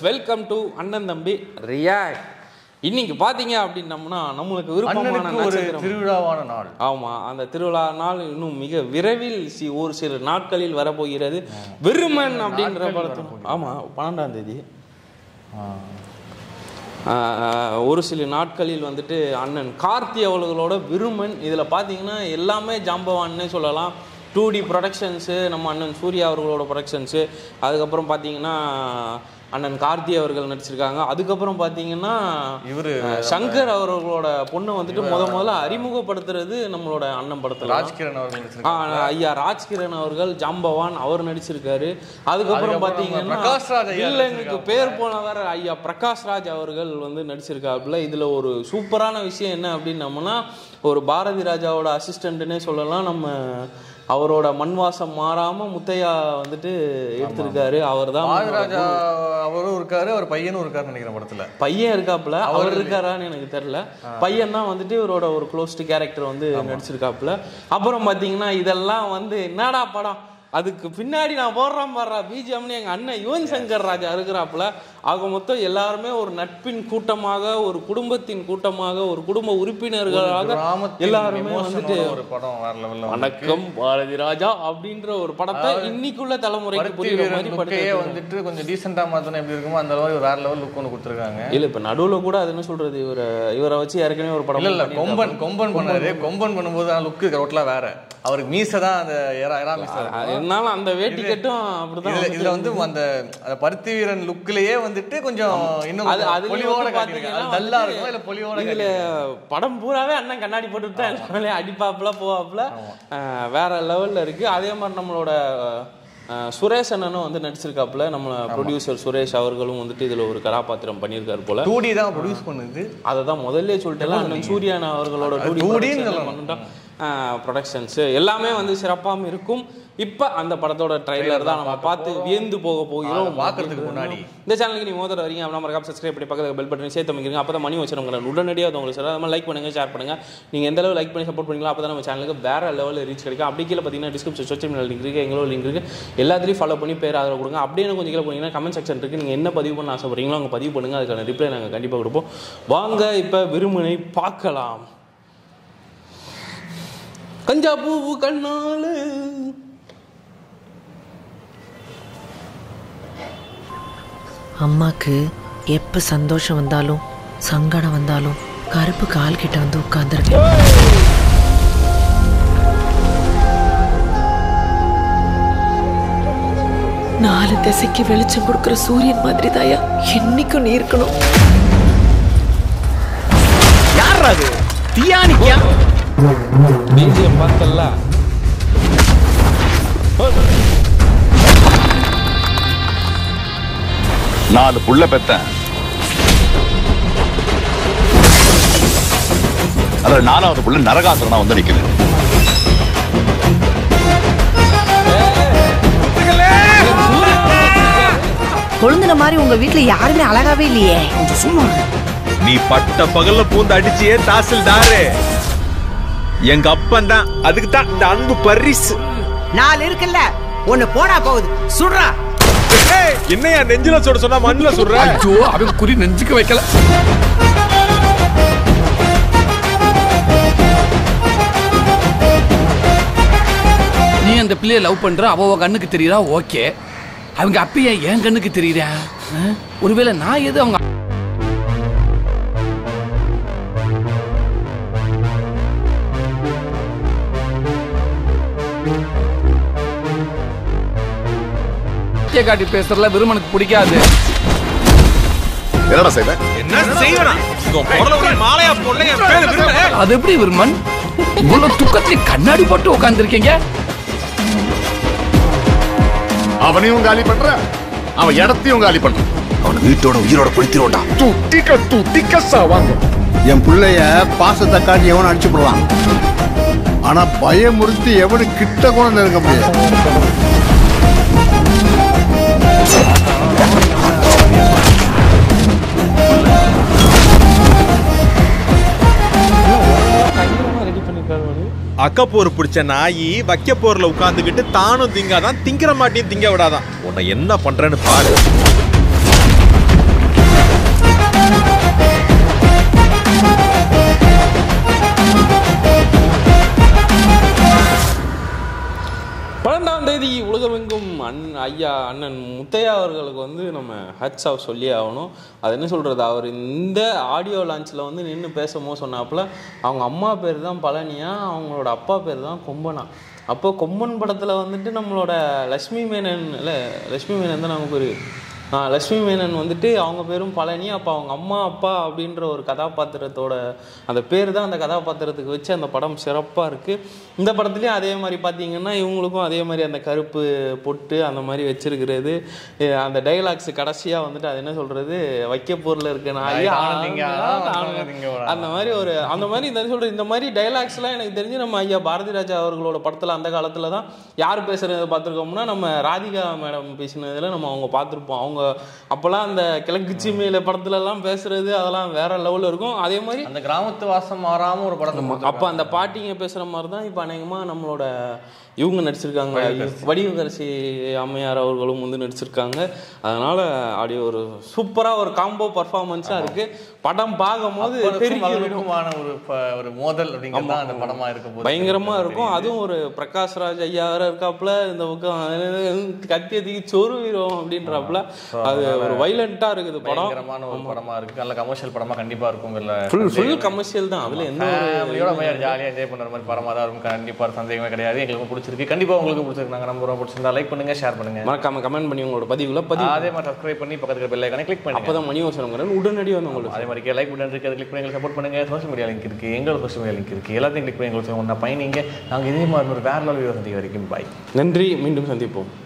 Welcome to அண்ணன் தம்பி react இன்னைக்கு பாத்தீங்க அப்படின்னம்னா நம்மளுக்கு விருப்பமான அண்ணனுக்கு ஒரு நட்சத்திரம் திருவிழாவான நாள் ஆமா அந்த திருவிழா நாள் இன்னும் மிக விரைவில் சி ஒரு சில நாட்களில் வரப்போகிறது விருமன் அப்படின்ற படத்தில் ஆமா பன்னெண்டாம் தேதி ஆஹ், ஒரு சில நாட்களில் வந்துட்டு அண்ணன் கார்த்தி அவர்களோட விருமன் இதில் பார்த்தீங்கன்னா எல்லாமே ஜாம்பவான்னே சொல்லலாம் டூ டி ப்ரொடக்ஷன்ஸு நம்ம அண்ணன் சூர்யா அவர்களோட ப்ரொடக்ஷன்ஸு அதுக்கப்புறம் பார்த்தீங்கன்னா அண்ணன் கார்த்தி அவர்கள் நடிச்சிருக்காங்க அதுக்கப்புறம் பார்த்தீங்கன்னா இவரு அஹ், சங்கர் அவர்களோட பொண்ணை வந்துட்டு முத முதல்ல அறிமுகப்படுத்துறது நம்மளோட அண்ணன் படத்தில் ராஜ்கிரண் அவர்கள் நடிச்சிருக்காங்க. ஆ, ஐயா ராஜ்கிரண் அவர்கள் ஜாம்பவான் அவர் நடிச்சிருக்காரு அதுக்கப்புறம் அதுக்கப்புறம் பாத்தீங்கன்னா பிரகாஷ் ராஜ் ஐயா வில்லனுக்கு பேர் போனவர் ஐயா பிரகாஷ் ராஜ் அவர்கள் வந்து நடிச்சிருக்காப்புல இதுல ஒரு சூப்பரான விஷயம் என்ன அப்படின்னம்னா ஒரு பாரதி ராஜாவோட அசிஸ்டன்ட்னே சொல்லலாம் நம்ம அவரோட மண்வாசம் மாறாம முத்தையா வந்துட்டு எடுத்திருக்காரு அவர் தான் பாரதிராஜா அவரும் இருக்காரு அவர் பையனும் இருக்காருன்னு நினைக்கிறேன் படத்துல பையன் இருக்காப்புல அவர் இருக்காரான்னு எனக்கு தெரியல பையன் தான் வந்துட்டு இவரோட ஒரு க்ளோஸ்டு கேரக்டர் வந்து நடிச்சிருக்காப்புல அப்புறம் பாத்தீங்கன்னா இதெல்லாம் வந்து என்னடா படம் அதுக்கு பின்னாடி நான் போடுறேன் பாடுறா பிஜிஎம்னு எங்க அண்ணன் யுவன் சங்கர் ராஜா இருக்கிறாப்புல ஆக மொத்தம் எல்லாருமே ஒரு நட்பின் கூட்டமாக ஒரு குடும்பத்தின் கூட்டமாக ஒரு குடும்ப உறுப்பினர்களாக கிராமத்தின் எல்லாருமே emotion வந்துட்டு ஓட ஒரு படம் வேற லெவல்ல வணக்கம் பாரதி ராஜா அப்படின்ற ஒரு படத்தை இன்னைக்குள்ள தலைமுறைக்கு பருத்தி புரியுற வீரன் மாதிரி லுக்கையே படுத்து வந்துட்டு கொஞ்சம் டீசெண்டா மாத்தணும் எப்படி இருக்குமோ அந்த அளவு ஒரு வேற லெவல் லுக் ஒன்று கொடுத்துருக்காங்க இல்ல இப்ப நடுவுல கூட அது என்ன சொல்றது இவரை இவரை வச்சு ஏற்கனவே ஒரு படம் இல்ல இல்ல பண்ணியிருக்காங்க. கொம்பன் கொம்பன் பண்ணாரு கொம்பன் பண்ணும்போது லுக்கு ரோட்லாம் வேற அவருக்கு மீசை தான் அந்த எரா எரா மீசை இருக்கும். அது இருந்தாலும் அந்த வேட்டி கட்டும் அப்படிதான் இதுல இதுல வந்து அந்த அந்த பருத்தி வீரன் லுக்லயே வந்துட்டு கொஞ்சம் இன்னும் அது அதுலயும் பொலிவோட வந்து காட்டியிருக்காங்க பாத்தீங்கன்னா அது டல்லா வந்துட்டு இருக்கும் இல்ல பொலிவோட இதுல படம் பூராவே அண்ணன் கண்ணாடி போட்டுட்டு தான் எல்லாமே அடிப்பாப்புல போவாப்புல அஹ் வேற லெவல்ல இருக்கு அதே மாதிரி நம்மளோட அஹ், சுரேஷ் அண்ணனும் வந்து நடிச்சிருக்காப்புல நம்ம ப்ரொடியூசர் சுரேஷ் அவர்களும் வந்துட்டு இதுல ஒரு கதாபாத்திரம் பண்ணியிருக்காரு போல டூ தான் ப்ரொடியூஸ் பண்ணுது அதை தான் முதல்ல சொல்லிட்டு அண்ணன் சூர்யான் அவர்களோட அது 2D ன்னு சொல்லணும். ப்ரொடக்ஷன்ஸ் எல்லாமே வந்து சிறப்பாகவும் இருக்கும் இப்போ அந்த படத்தோட ட்ரைலர் தான் நம்ம பார்த்து வியந்து போக போகிறோம் அதை பார்க்கறதுக்கு முன்னாடி. இந்த சேனலுக்கு நீ மோதல் வரீங்க அப்படின்னா மறக்காம சப்ஸ்கிரைப் பண்ணி பக்கத்தில் பெல் பட்டன் சேர்த்து அமைக்கிறீங்க அப்போ தான் மணி வச்சிருங்க உடனடியாக அது உங்களுக்கு சார் அது மாதிரி லைக் பண்ணுங்க ஷேர் பண்ணுங்க நீங்கள் எந்த அளவு லைக் பண்ணி சப்போர்ட் பண்ணீங்களோ அப்போ தான் நம்ம சேனலுக்கு வேற லெவலில் ரீச் கிடைக்கும் அப்படி கீழே பார்த்தீங்கன்னா டிஸ்கிரிப்ஷன் சோஷியல் மீடியா லிங்க் இருக்குது எங்களோட லிங்க் இருக்குது எல்லாத்துலேயும் ஃபாலோ பண்ணி பேர் ஆதரவு கொடுங்க அப்படியே எனக்கு கொஞ்சம் கீழே போனீங்கன்னா கமெண்ட் செக்ஷன் இருக்குது நீங்கள் என்ன பதிவு பண்ண ஆசைப்படுறீங்களோ அங்கே பதிவு பண்ணுங்க அதுக்கான ரிப்ளை நாங்கள் கண்டிப்பாக கொடுப்போம் வாங்க இப்போ விரும்பினை பார்க்கலாம் கஞ்சா பூவு கண்ணாலு அம்மாக்கு எப்ப சந்தோஷம் வந்தாலும் சங்கடம் வந்தாலும் கருப்பு கால் கிட்ட வந்து உட்கார்ந்துருக்கேன் நாலு திசைக்கு வெளிச்சம் கொடுக்கிற சூரியன் மாதிரி தாயா என்னைக்கும் நீ இருக்கணும் யார் அது தியானிக்கா பிஜிஎம் பார்த்தல்ல நாலு புள்ள பெத்தேன் அதுல நாலாவது புள்ள நரகாசுரனா வந்து நிக்குது கொழுந்துன மாதிரி உங்க வீட்ல யாருமே அழகாவே இல்லையே நீ பட்ட பகல்ல பூந்து அடிச்சியே தாசில்தாரு எங்க அப்பன் தான் அதுக்கு தான் இந்த அன்பு பரிசு நாலு இருக்குல்ல ஒண்ணு போனா போகுது சுடுறா ஏய், என்னையா நெஞ்சில சுட சொன்னா மண்ணுல சுடுற ஐயோ அவன் குறி நெஞ்சுக்க வைக்கல நீ அந்த பிள்ளைய லவ் பண்ற அவ உன் கண்ணுக்கு தெரியுறா ஓகே அவங்க அப்பயே என் கண்ணுக்கு தெரியுறா ஆ? ஒருவேளை நான் எது அவங்க அத்தையை காட்டி பேசுறதுல விருமனுக்கு பிடிக்காது என்னடா செய்வேன் என்ன செய்வனா மாலையா பொண்ணு என் பேரு விரும்பல அது எப்படி விருமன் இவ்வளவு துக்கத்துல கண்ணாடி போட்டு உட்கார்ந்துருக்கீங்க அவனையும் காலி பண்ற அவன் இடத்தையும் காலி பண்றான் அவன் வீட்டோட உயிரோட பிடித்திரோண்டா துட்டிக்க துட்டிக்க சாவாங்க என் பிள்ளைய பாசத்தை காட்டி எவனும் அடிச்சு போடுவான் ஆனா பயமுறுத்தி எவனு கிட்ட கூட நெருங்க முடியாது ரெடி பண்ணிருக்காரு அவரு. அக்கப்போர் பிடிச்ச நாயி வைக்க போர்ல உட்காந்துக்கிட்டு தானும் திங்காதான் திங்கிற மாட்டியும் திங்க விடாதான் உன்னை என்ன பண்றேன்னு பாரு வந்து நம்ம ஹட்ஸ் ஆஃப் சொல்லி ஆகணும் அது என்ன சொல்கிறது அவர் இந்த ஆடியோ லான்ச்சில் வந்து நின்று பேசும்போது சொன்னாப்புல அவங்க அம்மா பேர் தான் பழனியா அவங்களோட அப்பா பேர் தான் கொம்பனா அப்போ கொம்பன் படத்தில் வந்துட்டு நம்மளோட லக்ஷ்மி மேனன் இல்லை லக்ஷ்மி மேனன் தான் நமக்கு ஒரு ஆ, லக்ஷ்மி மேனன் வந்துட்டு அவங்க பேரும் பழனி அப்போ அவங்க அம்மா அப்பா அப்படின்ற ஒரு கதாபாத்திரத்தோட அந்த பேர் தான் அந்த கதாபாத்திரத்துக்கு வச்சு அந்த படம் சிறப்பாக இருக்குது இந்த படத்துலேயும் அதே மாதிரி பார்த்தீங்கன்னா இவங்களுக்கும் அதே மாதிரி அந்த கருப்பு பொட்டு அந்த மாதிரி வச்சிருக்கிறது எ, அந்த டைலாக்ஸ் கடைசியாக வந்துட்டு அது என்ன சொல்கிறது வைக்க பொருள் இருக்கு நான் ஐயா, ஆனந்திங்க, ஆனந்திங்க, ஆனந்திங்க ஒரு அந்த மாதிரி ஒரு அந்த மாதிரி இந்த சொல்ற இந்த மாதிரி டைலாக்ஸ்லாம் எனக்கு தெரிஞ்சு நம்ம ஐயா பாரதி ராஜா அவர்களோட படத்தில் அந்த காலத்தில் தான் யார் பேசுறதை பார்த்துருக்கோம்னா நம்ம ராதிகா மேடம் பேசினதில் நம்ம அவங்க பார்த்துருப்போம் அவங்க அப்போல்லாம் அந்த கிழக்கு சீமையில படத்துல எல்லாம் பேசுறது அதெல்லாம் வேற லெவலில் இருக்கும் அதே மாதிரி அந்த கிராமத்து வாசம் மாறாம ஒரு படத்தை கொடுத்திருக்காங்க. அப்போ அந்த பாட்டிங்க பேசுகிற மாதிரி தான் இப்போ அநேகமாக நம்மளோட இவங்க நடிச்சிருக்காங்க வடிவகரசி அம்மையார் அவர்களும் வந்து நடிச்சிருக்காங்க அதனால அப்படி ஒரு சூப்பராக ஒரு காம்போ பர்ஃபார்மன்ஸாக இருக்கு படம் பார்க்கும்போது அப்பனுக்கும் தெரிஞ்சு மகனுக்குமான ஒரு ப- ஒரு மோதல் அப்படிங்கிறது தான் அந்த படமா இருக்கும் போது பயங்கரமா இருக்கும் அதுவும் ஒரு பிரகாஷ் ராஜ் ஐயா வேற இருக்காப்புல இந்த பக்கம் கத்திய தூக்கி சொருவிரும் அப்படின்றாப்புல அது ஒரு வைலண்டா இருக்குது படம் பயங்கரமான ஒரு படமா இருக்கு நல்ல கமர்ஷியல் படமா கண்டிப்பா இருக்குங்கல்ல ஃபுல் ஃபுல் கமர்ஷியல் தான் அதுல எந்த ஒரு ஃபேமிலியோட போய் ஜாலியாக என்ஜாய் பண்ணுற மாதிரி படமா தான் இருக்கும் கண்டிப்பா சந்தேகமே கிடையாது எங்களுக்கு பிடிச்சிருக்கு கண்டிப்பா உங்களுக்கு பிடிச்சிருக்கு நாங்க நம்புறோம் பிடிச்சிருந்தா லைக் பண்ணுங்க ஷேர் பண்ணுங்க மறக்காம கமெண்ட் பண்ணி உங்களோட பதிவுல பதிவு அதே மாதிரி சப்ஸ்கிரைப் பண்ணி பக்கத்துல பெல் ஐக்கானை கிளிக் பண்ணுங்க அப்பதான் மணி வசனம் உடனடியாக வந்து உங்களுக்கு அதே மாதிரி லைக் பட்டன் இருக்கு அதை கிளிக் பண்ணி எங்களுக்கு சப்போர்ட் பண்ணுங்க சோஷியல் மீடியா லிங்க் இருக்கு எங்களோட சோஷியல் மீடியா லிங்க் இருக்கு எல்லாத்தையும் கிளிக் பண்ணி எங்களுக்கு ஒன்றா பயணிங்க நாங்க இதே மாதிரி ஒரு வேற லெவல் வீடியோ சந்திக்க வரைக்கும் பாய் நன்றி மீண்டும் சந்திப்போம்